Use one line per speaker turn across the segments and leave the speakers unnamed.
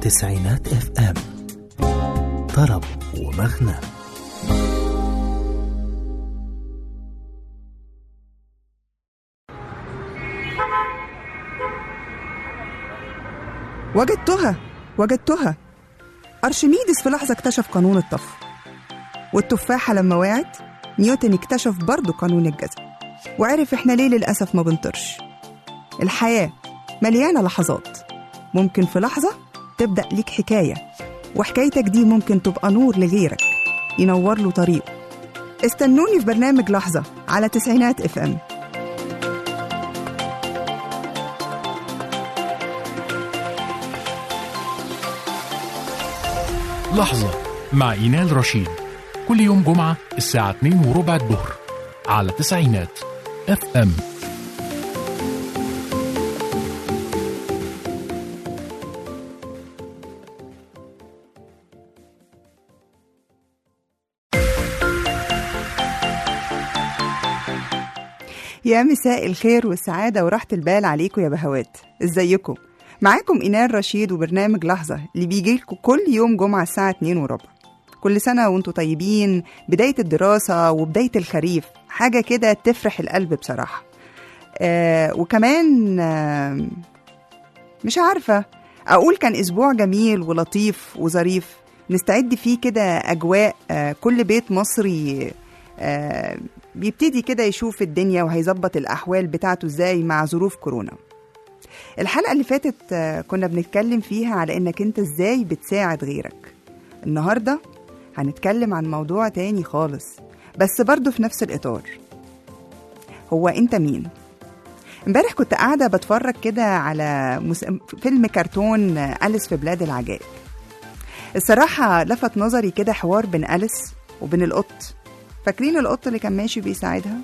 تسعينات اف ام طرب ومغنى
وجدتها وجدتها أرشميدس في لحظة اكتشف قانون الطفو والتفاحة لما وقعت نيوتن اكتشف برضه قانون الجذب وعرف احنا ليه للأسف ما بنطرش الحياة مليانة لحظات ممكن في لحظة تبدأ ليك حكاية وحكايتك دي ممكن تبقى نور لغيرك ينور له طريقه استنوني في برنامج لحظة على تسعينات اف ام
لحظة مع إينال رشيد كل يوم جمعة الساعة 2 وربع الظهر على تسعينات اف ام
يا مساء الخير والسعادة وراحة البال عليكم يا بهوات ازيكم معاكم إينال رشيد وبرنامج لحظة اللي بيجي لكم كل يوم جمعة الساعة 2 وربع كل سنة وانتم طيبين بداية الدراسة وبداية الخريف حاجة كده تفرح القلب بصراحة آه وكمان آه مش عارفة أقول كان أسبوع جميل ولطيف وظريف نستعد فيه كده أجواء آه كل بيت مصري آه بيبتدي كده يشوف الدنيا وهيظبط الأحوال بتاعته إزاي مع ظروف كورونا الحلقة اللي فاتت آه، كنا بنتكلم فيها على إنك أنت إزاي بتساعد غيرك النهاردة هنتكلم عن موضوع تاني خالص بس برضه في نفس الإطار هو أنت مين؟ امبارح كنت قاعدة بتفرج كده على مس... فيلم كرتون آه، أليس في بلاد العجائب الصراحة لفت نظري كده حوار بين أليس وبين القط فاكرين القط اللي كان ماشي بيساعدها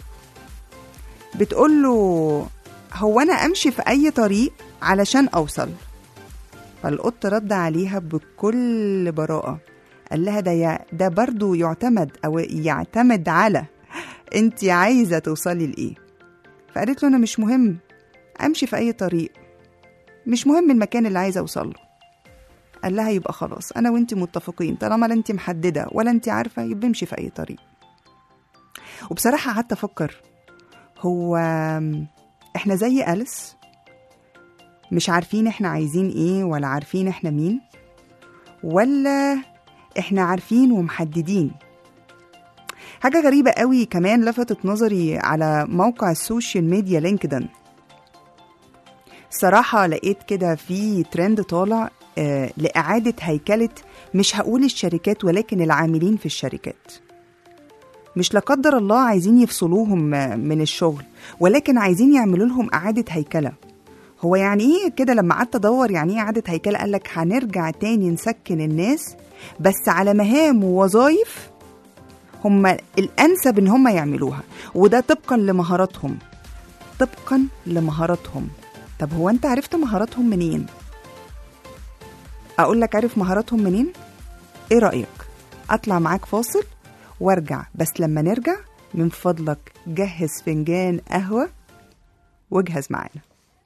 بتقول له هو انا امشي في اي طريق علشان اوصل فالقط رد عليها بكل براءة قال لها ده يع- ده برضو يعتمد او يعتمد على انت عايزة توصلي لايه فقالت له انا مش مهم امشي في اي طريق مش مهم المكان اللي عايزة اوصله قال لها يبقى خلاص انا وانت متفقين طالما لا انت محددة ولا انت عارفة يبقى امشي في اي طريق وبصراحة قعدت أفكر هو إحنا زي أليس مش عارفين إحنا عايزين إيه ولا عارفين إحنا مين ولا إحنا عارفين ومحددين حاجة غريبة قوي كمان لفتت نظري على موقع السوشيال ميديا لينكدين صراحة لقيت كده في ترند طالع آه لإعادة هيكلة مش هقول الشركات ولكن العاملين في الشركات مش لا قدر الله عايزين يفصلوهم من الشغل ولكن عايزين يعملوا لهم إعادة هيكلة هو يعني ايه كده لما قعدت ادور يعني ايه إعادة هيكلة قالك هنرجع تاني نسكن الناس بس على مهام ووظائف هم الأنسب إن هم يعملوها وده طبقا لمهاراتهم طبقا لمهاراتهم طب هو أنت عرفت مهاراتهم منين؟ أقول لك عارف مهاراتهم منين؟ إيه رأيك؟ أطلع معاك فاصل وارجع بس لما نرجع من فضلك جهز فنجان قهوة واجهز معانا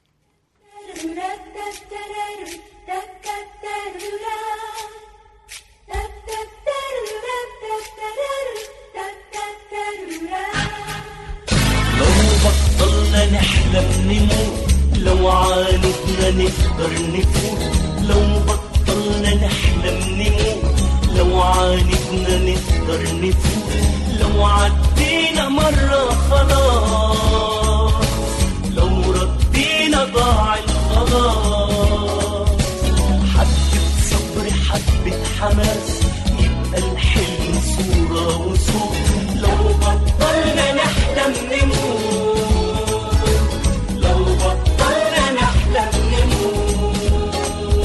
لو بطلنا نحلم نموت لو عاندنا نقدر نفوت لو بطلنا نحلم نموت لو عاندنا نقدر نفوت لو عدينا مرة خلاص لو ردينا ضاع الخلاص حبة صبر حبة حماس يبقى الحلم صورة وصوت لو بطلنا نحلم نموت لو بطلنا نحلم نموت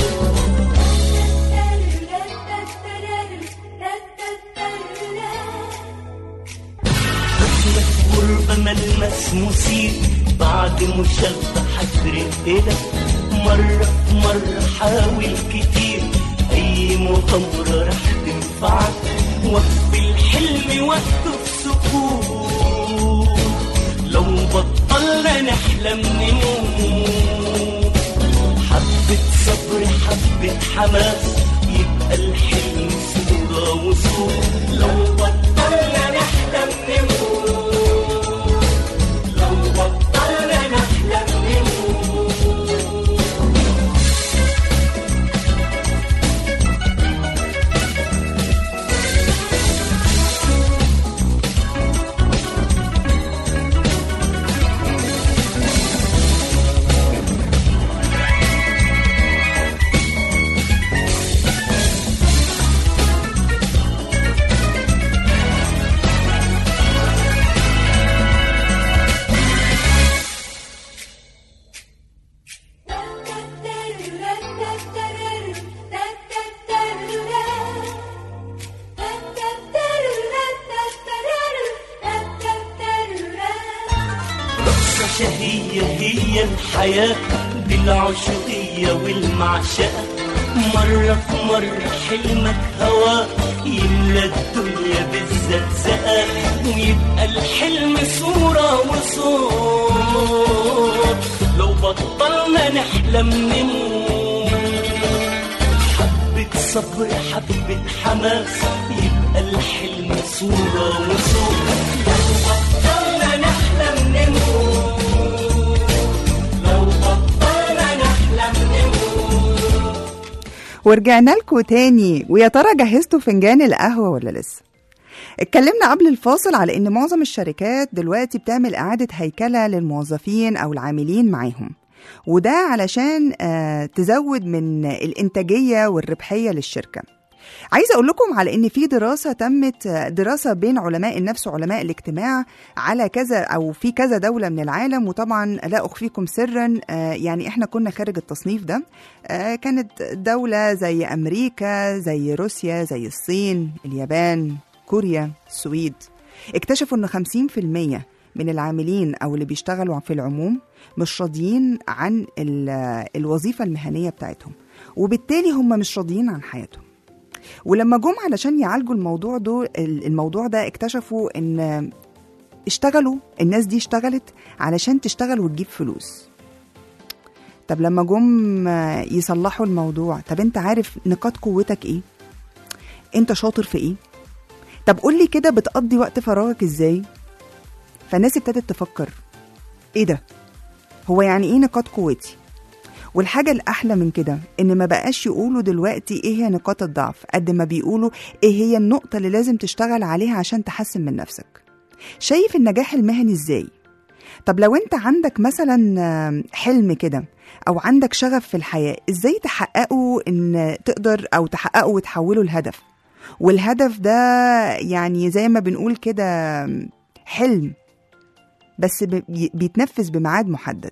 حزنك غربة ملمس مثير بعد مشابهة هترقلك مرة في مرة حاول كتير أي مغامرة رح تنفعك وقت الحلم وقته في سكوت لو بطلنا نحلم نموت حبة حبة صبر حبة حماس يبقى الحلم صورة وصور لو بطلنا نحلم نموت لو بطلنا نحلم نموت رقصة شهية هي الحياة بالعشقية والمعشقة مرة في مرة حلمك هوا يملى الدنيا بالزقزقة ويبقى الحلم صورة وصوت لو بطلنا نحلم نموت حبة صبر حبة حماس يبقى الحلم صورة وصوت لو بطلنا نحلم نموت لو بطلنا نحلم نموت
ورجعنا لكم تاني ويا ترى جهزتوا فنجان القهوة ولا لسه؟ اتكلمنا قبل الفاصل على ان معظم الشركات دلوقتي بتعمل اعادة هيكلة للموظفين او العاملين معاهم وده علشان آه، تزود من الانتاجية والربحية للشركة عايزة أقول لكم على إن في دراسة تمت آه، دراسة بين علماء النفس وعلماء الاجتماع على كذا أو في كذا دولة من العالم وطبعا لا أخفيكم سرا آه، يعني إحنا كنا خارج التصنيف ده آه، كانت دولة زي أمريكا زي روسيا زي الصين اليابان كوريا السويد اكتشفوا ان 50% من العاملين او اللي بيشتغلوا في العموم مش راضيين عن ال- الوظيفه المهنيه بتاعتهم وبالتالي هم مش راضيين عن حياتهم ولما جم علشان يعالجوا الموضوع ده الموضوع ده اكتشفوا ان اشتغلوا الناس دي اشتغلت علشان تشتغل وتجيب فلوس طب لما جم يصلحوا الموضوع طب انت عارف نقاط قوتك ايه انت شاطر في ايه طب قول لي كده بتقضي وقت فراغك ازاي فالناس ابتدت تفكر ايه ده هو يعني ايه نقاط قوتي والحاجة الأحلى من كده إن ما بقاش يقولوا دلوقتي إيه هي نقاط الضعف قد ما بيقولوا إيه هي النقطة اللي لازم تشتغل عليها عشان تحسن من نفسك شايف النجاح المهني إزاي؟ طب لو أنت عندك مثلا آم، حلم كده أو عندك شغف في الحياة إزاي تحققه إن تقدر أو تحققه وتحوله لهدف والهدف ده يعني زي ما بنقول كده آم، حلم بس بي- بيتنفذ بميعاد محدد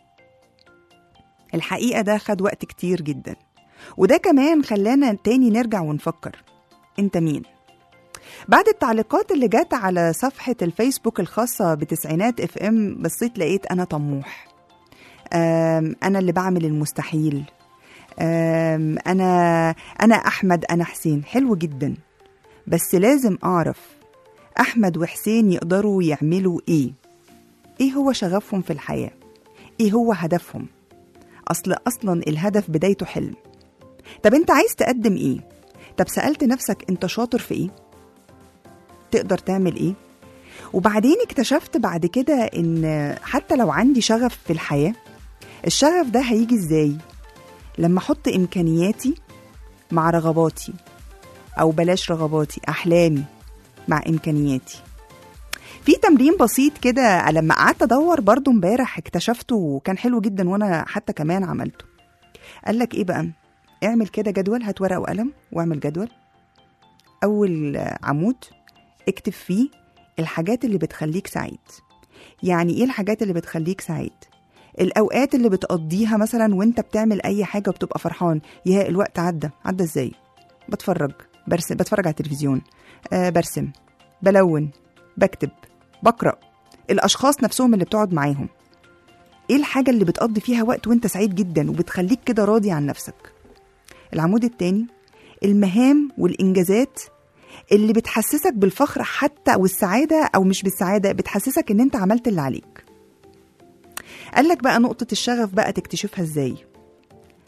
الحقيقة ده خد وقت كتير جدا وده كمان خلانا تاني نرجع ونفكر انت مين بعد التعليقات اللي جت على صفحة الفيسبوك الخاصة بتسعينات اف ام بصيت لقيت انا طموح أم، انا اللي بعمل المستحيل أم، انا انا احمد انا حسين حلو جدا بس لازم اعرف احمد وحسين يقدروا يعملوا ايه ايه هو شغفهم في الحياة ايه هو هدفهم اصل اصلا الهدف بدايته حلم طب انت عايز تقدم ايه طب سألت نفسك انت شاطر في ايه تقدر تعمل ايه وبعدين اكتشفت بعد كده ان حتى لو عندي شغف في الحياة الشغف ده هيجي ازاي لما احط امكانياتي مع رغباتي او بلاش رغباتي احلامي مع امكانياتي في تمرين بسيط كده لما قعدت ادور برضو امبارح اكتشفته وكان حلو جدا وانا حتى كمان عملته قال لك ايه بقى اعمل كده جدول هات ورقه وقلم واعمل جدول اول عمود اكتب فيه الحاجات اللي بتخليك سعيد يعني ايه الحاجات اللي بتخليك سعيد الاوقات اللي بتقضيها مثلا وانت بتعمل اي حاجه وبتبقى فرحان يا الوقت عدى عدى ازاي بتفرج برسم بتفرج على التلفزيون آه برسم بلون بكتب بقرا الاشخاص نفسهم اللي بتقعد معاهم ايه الحاجه اللي بتقضي فيها وقت وانت سعيد جدا وبتخليك كده راضي عن نفسك العمود التاني المهام والانجازات اللي بتحسسك بالفخر حتى والسعاده او مش بالسعاده بتحسسك ان انت عملت اللي عليك قال لك بقى نقطه الشغف بقى تكتشفها ازاي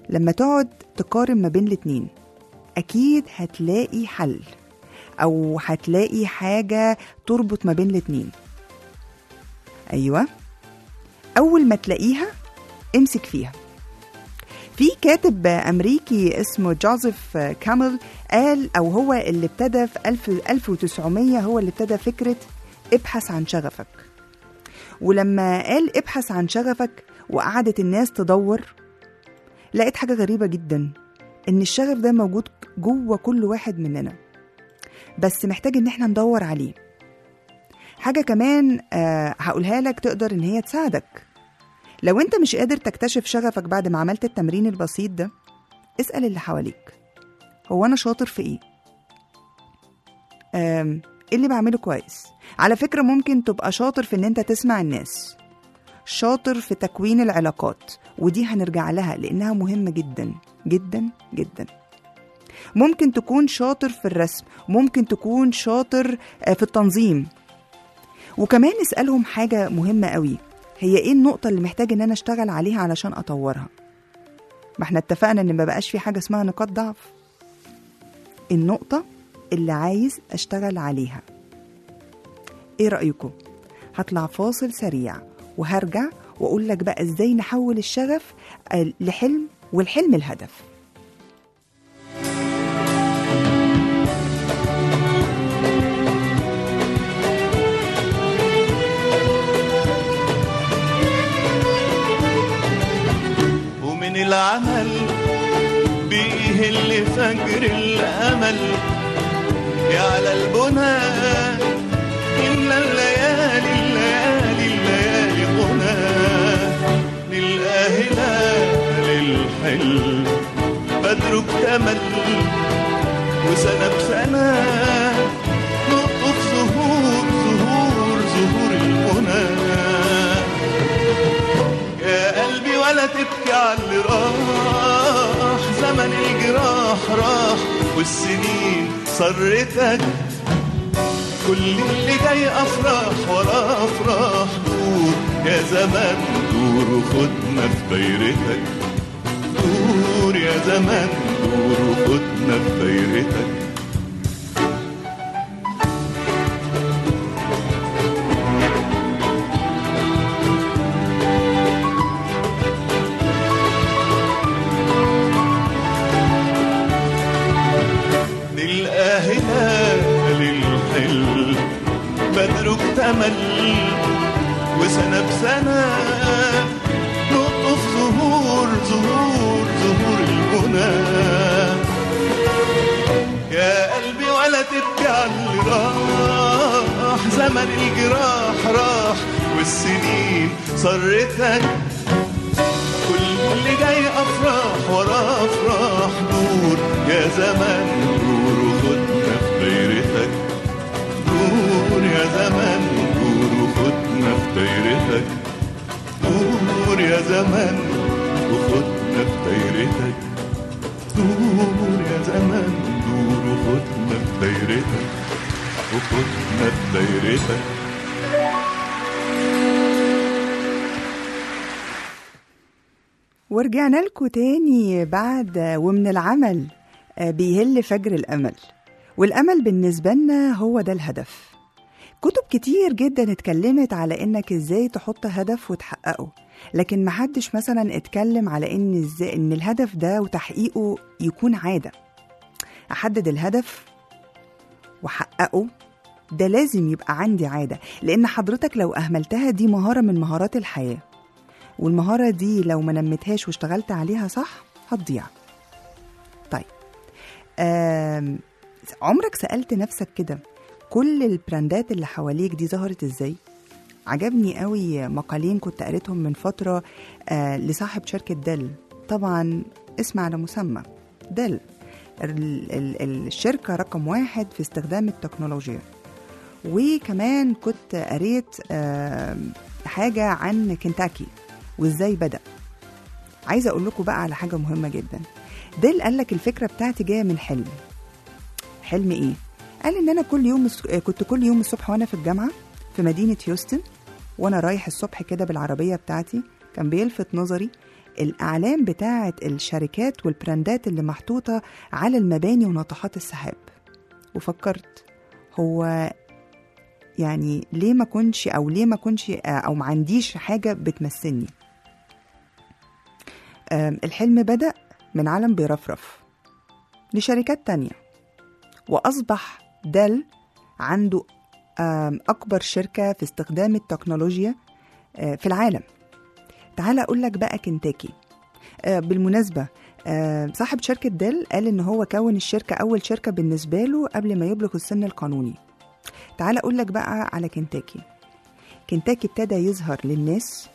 لما تقعد تقارن ما بين الاتنين أكيد هتلاقي حل أو هتلاقي حاجة تربط ما بين الاتنين أيوة أول ما تلاقيها امسك فيها في كاتب أمريكي اسمه جوزيف كامل قال أو هو اللي ابتدى في 1000 1900 هو اللي ابتدى فكرة ابحث عن شغفك ولما قال ابحث عن شغفك وقعدت الناس تدور لقيت حاجة غريبة جدا إن الشغف ده موجود جوه كل واحد مننا بس محتاج إن احنا ندور عليه حاجة كمان آه هقولها لك تقدر إن هي تساعدك لو أنت مش قادر تكتشف شغفك بعد ما عملت التمرين البسيط ده اسأل اللي حواليك هو أنا شاطر في إيه؟ آم، إيه اللي بعمله كويس؟ على فكرة ممكن تبقى شاطر في إن أنت تسمع الناس شاطر في تكوين العلاقات ودي هنرجع لها لأنها مهمة جدا جدا جدا ممكن تكون شاطر في الرسم ممكن تكون شاطر آه، في التنظيم وكمان اسألهم حاجة مهمة قوي هي ايه النقطة اللي محتاج ان انا اشتغل عليها علشان اطورها ما احنا اتفقنا ان ما بقاش في حاجة اسمها نقاط ضعف النقطة اللي عايز اشتغل عليها ايه رأيكم هطلع فاصل سريع وهرجع واقول لك بقى ازاي نحول الشغف آه، لحلم والحلم الهدف
ومن العمل بيهل فجر الأمل يعلى البناء إن الليالي الليالي الليالي غنى نلقاه هلال الحلم بدر اكتمل وسنة بسنة نقطف زهور زهور زهور المنى يا قلبي ولا تبكي على اللي راح زمن الجراح راح والسنين صرتك كل اللي جاي افراح ورا افراح دور يا زمان دور وخدنا في دايرتك دور يا زمان دور وخدنا في دايرتك نلقى هلال الحلم بدر اكتمل وسنة بسنة نقطف زهور زهور زهور الغنى يا قلبي ولا تبكي على اللي راح زمن الجراح راح والسنين صرتك كل اللي جاي افراح ورا افراح دور يا زمان دور وخدنا في دايرتك دور يا زمان دور وخدنا في دايرتك دور يا زمان وخدنا في دايرتك دور يا زمان دور وخدنا في دايرتك وخدنا في دايرتك
ورجعنا لكم تاني بعد ومن العمل آه، بيهل فجر الأمل والأمل بالنسبة لنا هو ده الهدف كتب كتير جدا اتكلمت على انك ازاي تحط هدف وتحققه لكن محدش مثلا اتكلم على ان ازاي ان الهدف ده وتحقيقه يكون عادة احدد الهدف واحققه ده لازم يبقى عندي عادة لان حضرتك لو اهملتها دي مهارة من مهارات الحياة والمهارة دي لو ما نمتهاش واشتغلت عليها صح هتضيع طيب آم، عمرك سألت نفسك كده كل البراندات اللي حواليك دي ظهرت ازاي؟ عجبني قوي مقالين كنت قريتهم من فترة آه لصاحب شركة ديل طبعا اسم على مسمى ديل ال- ال- الشركة رقم واحد في استخدام التكنولوجيا وكمان كنت قريت آه حاجة عن كنتاكي وازاي بدأ عايزة أقول لكم بقى على حاجة مهمة جدا ديل قال لك الفكرة بتاعتي جاية من حلم حلم إيه؟ قال إن أنا كل يوم كنت كل يوم الصبح وأنا في الجامعة في مدينة هيوستن وأنا رايح الصبح كده بالعربية بتاعتي كان بيلفت نظري الأعلام بتاعة الشركات والبراندات اللي محطوطة على المباني وناطحات السحاب وفكرت هو يعني ليه ما كنش أو ليه ما كنش أو ما عنديش حاجة بتمثلني آم، الحلم بدأ من عالم بيرفرف لشركات تانية وأصبح دل عنده آم، أكبر شركة في استخدام التكنولوجيا آه، في العالم تعال أقول لك بقى كنتاكي آه، بالمناسبة آه، صاحب شركة ديل قال إن هو كون الشركة أول شركة بالنسبة له قبل ما يبلغ السن القانوني تعال أقول لك بقى على كنتاكي كنتاكي ابتدى يظهر للناس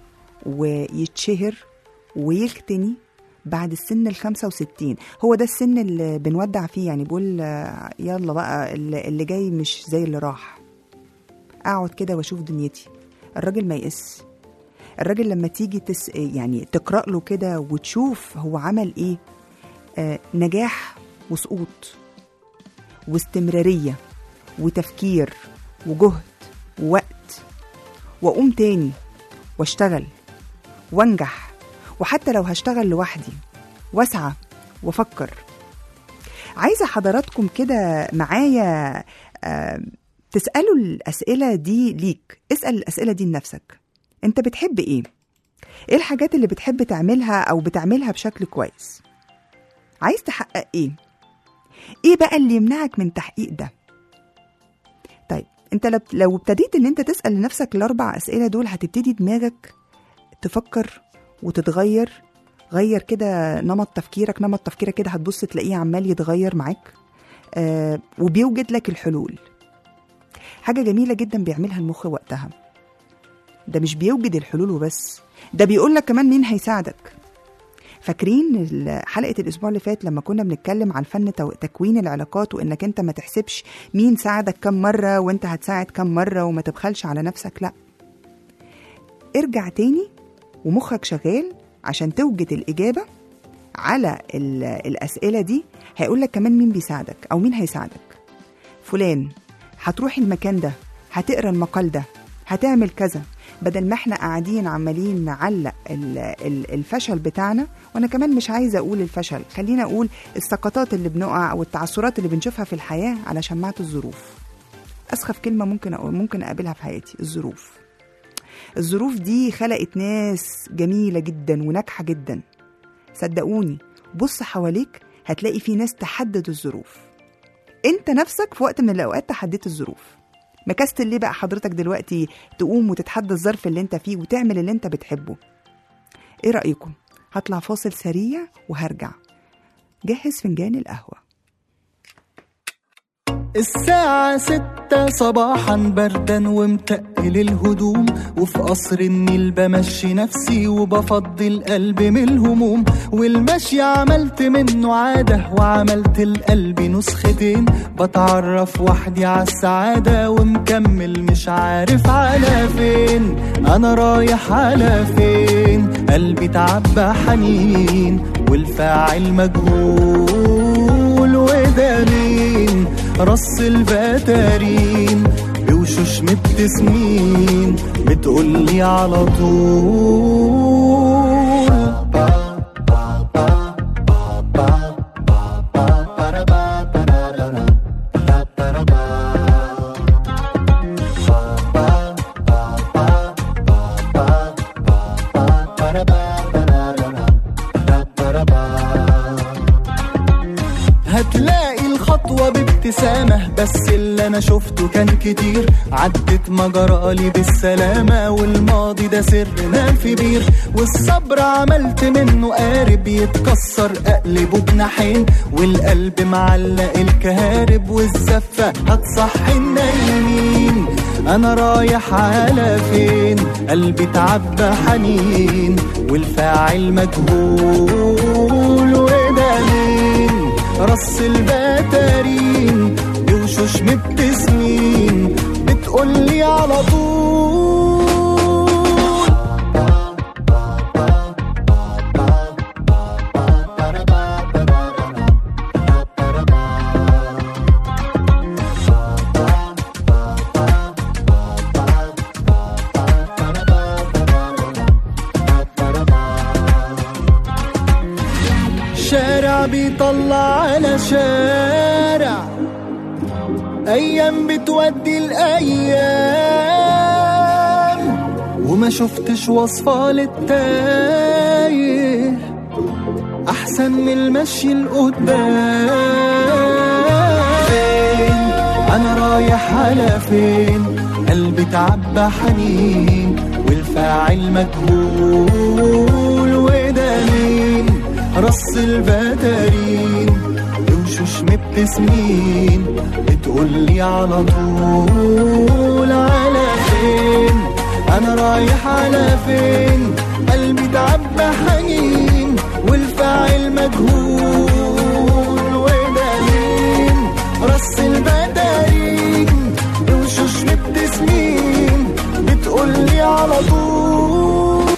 ويتشهر ويغتني بعد السن ال 65 هو ده السن اللي بنودع فيه يعني بقول آه، يلا بقى اللي اللي جاي مش زي اللي راح اقعد كده واشوف دنيتي الراجل ما يقس الراجل لما تيجي تس يعني تقرا له كده وتشوف هو عمل ايه آه نجاح وسقوط واستمراريه وتفكير وجهد ووقت واقوم تاني واشتغل وانجح وحتى لو هشتغل لوحدي واسعى وافكر عايزه حضراتكم كده معايا آه، تسالوا الاسئله دي ليك اسال الاسئله دي لنفسك انت بتحب ايه ايه الحاجات اللي بتحب تعملها او بتعملها بشكل كويس عايز تحقق ايه ايه بقى اللي يمنعك من تحقيق ده طيب انت لو- لو ابتديت ان انت تسال لنفسك الاربع اسئله دول هتبتدي دماغك تفكر وتتغير غير كده نمط تفكيرك نمط تفكيرك كده هتبص تلاقيه عمال يتغير معاك آه وبيوجد لك الحلول حاجة جميلة جدا بيعملها المخ وقتها ده مش بيوجد الحلول وبس ده بيقول لك كمان مين هيساعدك فاكرين ال- حلقة الأسبوع اللي فات لما كنا بنتكلم عن فن تو- تكوين العلاقات وإنك أنت ما تحسبش مين ساعدك كم مرة وإنت هتساعد كم مرة وما تبخلش على نفسك لأ ارجع تاني ومخك شغال عشان توجد الإجابة على ال- الأسئلة دي هيقول لك كمان مين بيساعدك أو مين هيساعدك فلان هتروح المكان ده هتقرا المقال ده هتعمل كذا بدل ما احنا قاعدين عمالين نعلق ال- ال- الفشل بتاعنا وانا كمان مش عايزه اقول الفشل خلينا اقول السقطات اللي بنقع او التعثرات اللي بنشوفها في الحياه على شماعه الظروف اسخف كلمه ممكن أقول ممكن اقابلها في حياتي الظروف الظروف دي خلقت ناس جميله جدا وناجحه جدا صدقوني بص حواليك هتلاقي في ناس تحدد الظروف انت نفسك في وقت من الاوقات تحديت الظروف مكستل ليه بقى حضرتك دلوقتي تقوم وتتحدى الظرف اللي انت فيه وتعمل اللي انت بتحبه ايه رايكم هطلع فاصل سريع وهرجع جهز فنجان القهوه
الساعة ستة صباحا بردا ومتقل الهدوم وفي قصر النيل بمشي نفسي وبفضي القلب من الهموم والمشي عملت منه عادة وعملت القلب نسختين بتعرف وحدي على السعادة ومكمل مش عارف على فين أنا رايح على فين قلبي تعبى حنين والفاعل مجهول وده مين رص البتارين بوشوش مبتسمين بتقولي على طول هتلاقي الخطوة بابتسامة بس اللي أنا شفته كان كتير عدت مجرالي بالسلامة والماضي ده سرنا في بير والصبر عملت منه قارب يتكسر أقلبه بناحين والقلب معلق الكهارب والزفة هتصحي النايمين أنا رايح على فين قلبي تعبى حنين والفاعل مجهول وده مين رص البتارين بوشوش مبتسمين بتقولي على طول شارع بيطلع على شارع ايام بتودي الايام وما شفتش وصفة للتايه احسن من المشي لقدام فين انا رايح على فين قلبي تعبى حنين والفاعل مجهول وده مين رص البدرين وشوش مبتسمين بتقولي على طول على فين انا رايح على فين قلبي تعبى حنين والفاعل مجهول وده مين رص البدرين وشوش مبتسمين بتقولي على طول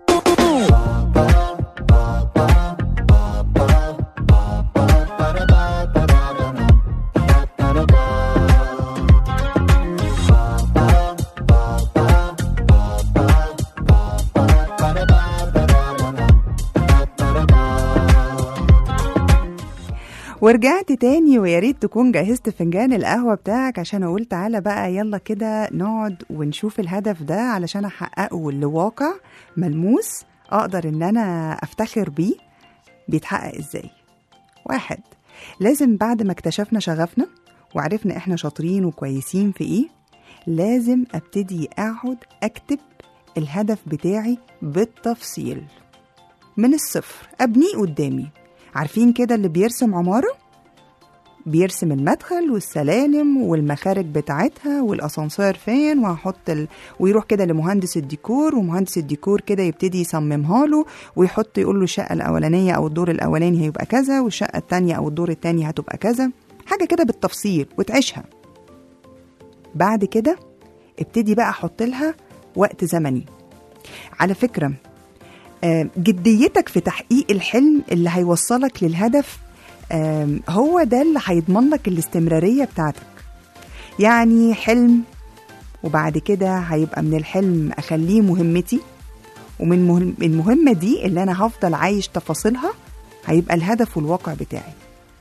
ورجعت تاني ويا ريت تكون جهزت فنجان القهوة بتاعك عشان أقول تعالى بقى يلا كده نقعد ونشوف الهدف ده علشان أحققه لواقع ملموس أقدر إن أنا أفتخر بيه بيتحقق إزاي واحد لازم بعد ما اكتشفنا شغفنا وعرفنا إحنا شاطرين وكويسين في إيه لازم أبتدي أقعد أكتب الهدف بتاعي بالتفصيل من الصفر أبنيه قدامي عارفين كده اللي بيرسم عمارة بيرسم المدخل والسلالم والمخارج بتاعتها والاسانسير فين وهحط ال... ويروح كده لمهندس الديكور ومهندس الديكور كده يبتدي يصممها له ويحط يقول له الشقه الاولانيه او الدور الاولاني هيبقى كذا والشقه الثانيه او الدور الثاني هتبقى كذا حاجه كده بالتفصيل وتعيشها بعد كده ابتدي بقى احط لها وقت زمني على فكره آه، جديتك في تحقيق الحلم اللي هيوصلك للهدف آم، هو ده اللي هيضمن لك الاستمرارية بتاعتك يعني حلم وبعد كده هيبقى من الحلم أخليه مهمتي ومن مهم المهمة دي اللي أنا هفضل عايش تفاصيلها هيبقى الهدف والواقع بتاعي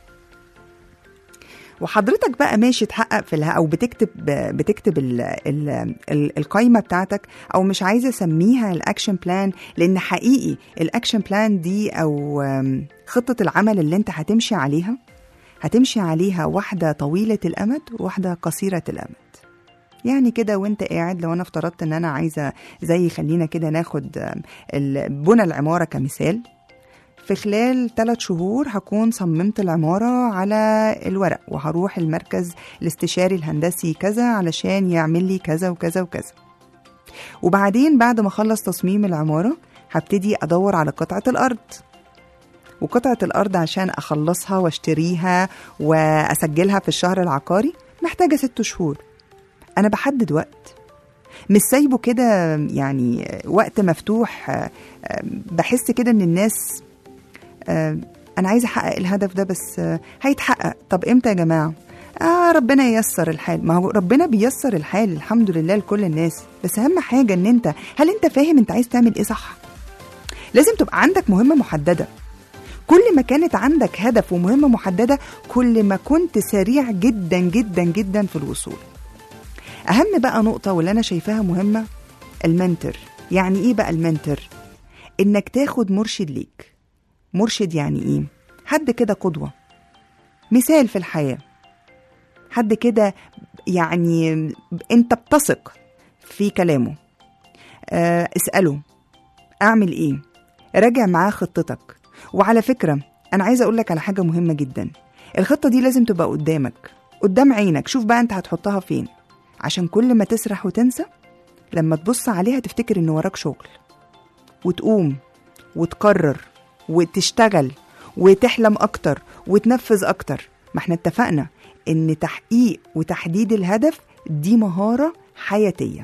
وحضرتك بقى ماشي تحقق في الها او بتكتب بتكتب ال ال ال القايمه بتاعتك او مش عايزه اسميها الاكشن بلان لان حقيقي الاكشن بلان دي او آم، خطه العمل اللي انت هتمشي عليها هتمشي عليها واحده طويله الامد وواحده قصيره الامد يعني كده وانت قاعد لو انا افترضت ان انا عايزه زي خلينا كده ناخد آم، ال- بنى العماره كمثال في خلال ثلاث شهور هكون صممت العمارة على الورق وهروح المركز الاستشاري الهندسي كذا علشان يعمل لي كذا وكذا وكذا وبعدين بعد ما اخلص تصميم العمارة هبتدي ادور على قطعة الارض وقطعة الارض عشان اخلصها واشتريها واسجلها في الشهر العقاري محتاجة ست شهور انا بحدد وقت مش سايبه كده يعني وقت مفتوح آه، آه، بحس كده ان الناس آه، انا عايزه احقق الهدف ده بس آه، هيتحقق طب امتى يا جماعه آه ربنا ييسر الحال ما هو ربنا بيسر الحال الحمد لله لكل الناس بس اهم حاجه ان انت هل انت فاهم انت عايز تعمل ايه صح لازم تبقى عندك مهمه محدده كل ما كانت عندك هدف ومهمه محدده كل ما كنت سريع جدا جدا جدا في الوصول اهم بقى نقطه واللي انا شايفاها مهمه المنتر يعني ايه بقى المنتر انك تاخد مرشد ليك مرشد يعني ايه حد كده قدوه مثال في الحياه حد كده يعني انت بتثق في كلامه آه اساله اعمل ايه راجع معاه خطتك وعلى فكره انا عايزه اقول لك على حاجه مهمه جدا الخطه دي لازم تبقى قدامك قدام عينك شوف بقى انت هتحطها فين عشان كل ما تسرح وتنسى لما تبص عليها تفتكر ان وراك شغل وتقوم وتقرر وتشتغل وتحلم اكتر وتنفذ اكتر ما احنا اتفقنا ان تحقيق وتحديد الهدف دي مهارة حياتية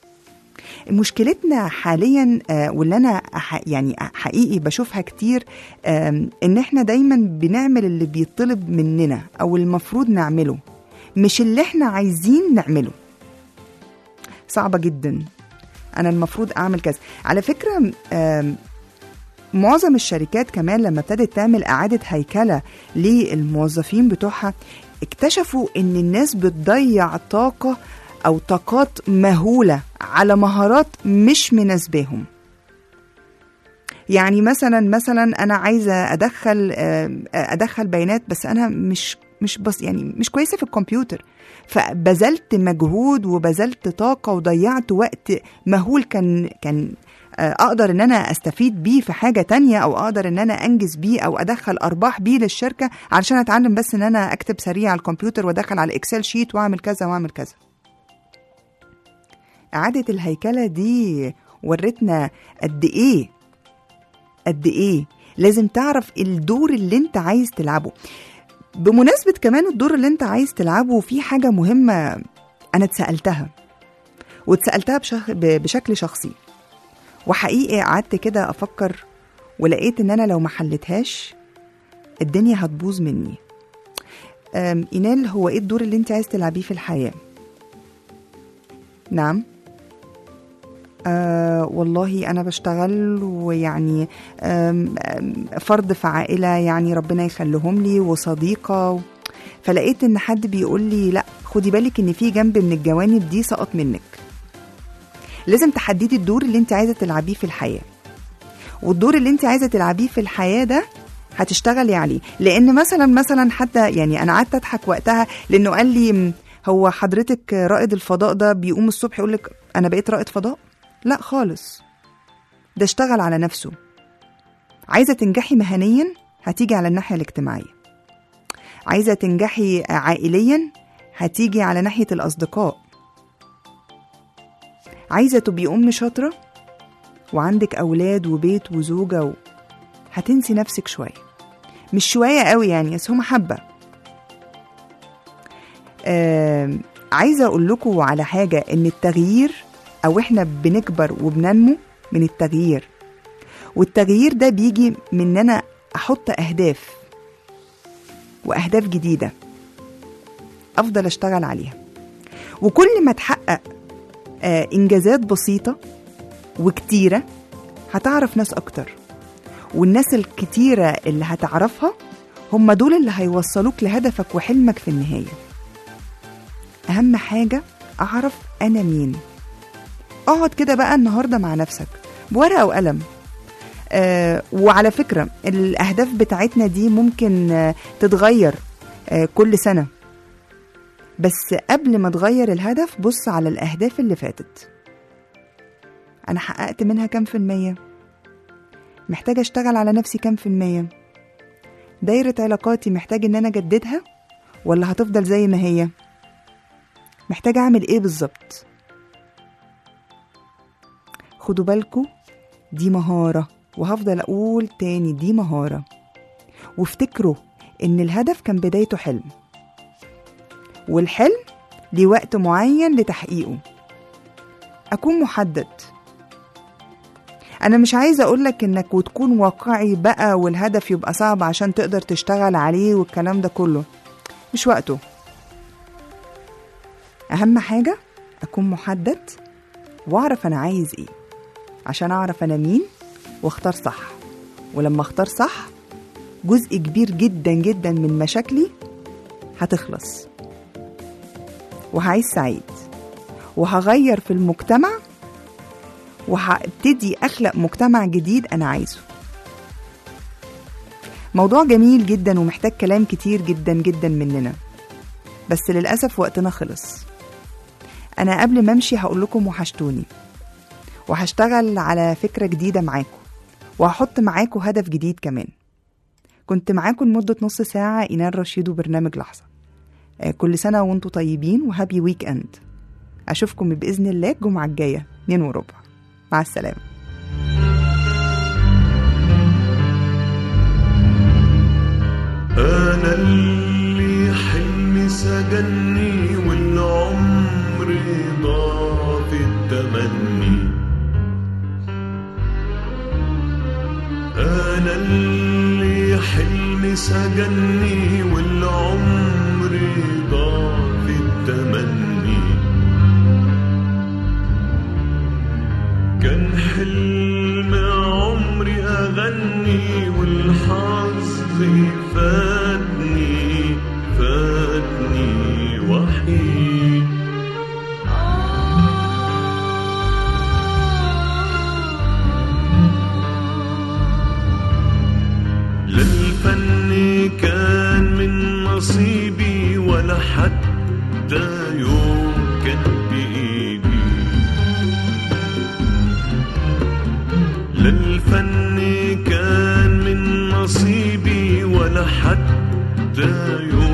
مشكلتنا حاليا آه، واللي انا ح- يعني حقيقي بشوفها كتير آم، ان احنا دايما بنعمل اللي بيطلب مننا او المفروض نعمله مش اللي احنا عايزين نعمله صعبة جدا انا المفروض اعمل كذا على فكرة آم، معظم الشركات كمان لما ابتدت تعمل إعادة هيكلة للموظفين بتوعها اكتشفوا إن الناس بتضيع طاقة أو طاقات مهولة على مهارات مش مناسباهم يعني مثلا مثلا انا عايزه ادخل آه، ادخل بيانات بس انا مش مش بس يعني مش كويسه في الكمبيوتر فبذلت مجهود وبذلت طاقه وضيعت وقت مهول كان كان آه، اقدر ان انا استفيد بيه في حاجه تانية او اقدر ان انا انجز بيه او ادخل ارباح بيه للشركه علشان اتعلم بس ان انا اكتب سريع على الكمبيوتر وادخل على الاكسل شيت واعمل كذا واعمل كذا اعاده الهيكله دي ورتنا قد ايه قد ايه لازم تعرف الدور اللي انت عايز تلعبه بمناسبة كمان الدور اللي انت عايز تلعبه في حاجة مهمة انا اتسألتها واتسألتها بشخ... ب- بشكل شخصي وحقيقي قعدت كده افكر ولقيت ان انا لو ما حلتهاش الدنيا هتبوظ مني أم، اينال هو ايه الدور اللي انت عايز تلعبيه في الحياة نعم آه والله أنا بشتغل ويعني آم، آم، فرد في عائلة يعني ربنا يخليهم لي وصديقة و... فلقيت إن حد بيقول لي لا خدي بالك إن في جنب من الجوانب دي سقط منك لازم تحددي الدور اللي انت عايزة تلعبيه في الحياة والدور اللي انت عايزة تلعبيه في الحياة ده هتشتغلي عليه لان مثلا مثلا حتى يعني انا قعدت اضحك وقتها لانه قال لي "م، هو حضرتك رائد الفضاء ده بيقوم الصبح يقول لك انا بقيت رائد فضاء لا خالص ده اشتغل على نفسه عايزة تنجحي مهنيا هتيجي على الناحية الاجتماعية عايزة تنجحي عائليا هتيجي على ناحية الأصدقاء عايزة تبقي أم شاطرة وعندك أولاد وبيت وزوجة و... هتنسي نفسك شوية مش شوية قوي يعني بس هما حبة آه عايزة أقول لكم على حاجة إن التغيير أو إحنا بنكبر وبننمو من التغيير والتغيير ده بيجي من إن أنا أحط أهداف وأهداف جديدة أفضل أشتغل عليها وكل ما تحقق آه إنجازات بسيطة وكتيرة هتعرف ناس أكتر والناس الكتيرة اللي هتعرفها هم دول اللي هيوصلوك لهدفك وحلمك في النهاية أهم حاجة أعرف أنا مين اقعد كده بقى النهاردة مع نفسك بورقة وقلم آه وعلى فكرة الأهداف بتاعتنا دي ممكن آه تتغير آه كل سنة بس قبل ما تغير الهدف بص على الأهداف اللي فاتت أنا حققت منها كام في المية محتاجة أشتغل على نفسي كام في المية دايرة علاقاتي محتاج إن أنا أجددها ولا هتفضل زي ما هي محتاجة أعمل إيه بالظبط خدوا بالكوا دي مهارة وهفضل أقول تاني دي مهارة وافتكروا إن الهدف كان بدايته حلم والحلم ليه وقت معين لتحقيقه أكون محدد أنا مش عايزة أقولك إنك وتكون واقعي بقى والهدف يبقى صعب عشان تقدر تشتغل عليه والكلام ده كله مش وقته أهم حاجة أكون محدد وأعرف أنا عايز إيه عشان أعرف أنا مين واختار صح ولما اختار صح جزء كبير جدا جدا من مشاكلي هتخلص وهعيش سعيد وهغير في المجتمع وهبتدي أخلق مجتمع جديد أنا عايزه موضوع جميل جدا ومحتاج كلام كتير جدا جدا مننا بس للأسف وقتنا خلص أنا قبل ما أمشي هقول لكم وحشتوني وهشتغل على فكرة جديدة معاكم وهحط معاكم هدف جديد كمان كنت معاكم لمدة نص ساعة إينال رشيد وبرنامج لحظة آه، كل سنة وانتم طيبين وهابي ويك اند أشوفكم بإذن الله الجمعة الجاية 2 وربع مع السلامة
أنا اللي حلمي سجني والعمر ضاع في التمني أنا اللي حلمي سجني والعمر ضاع في التمني كان حلم عمري أغنى أغني والحظ فاتني فاتني وحيد للفن كان من نصيبي ولا حتى يوم كان بإيدي للفن كان من نصيبي ولا حتى يوم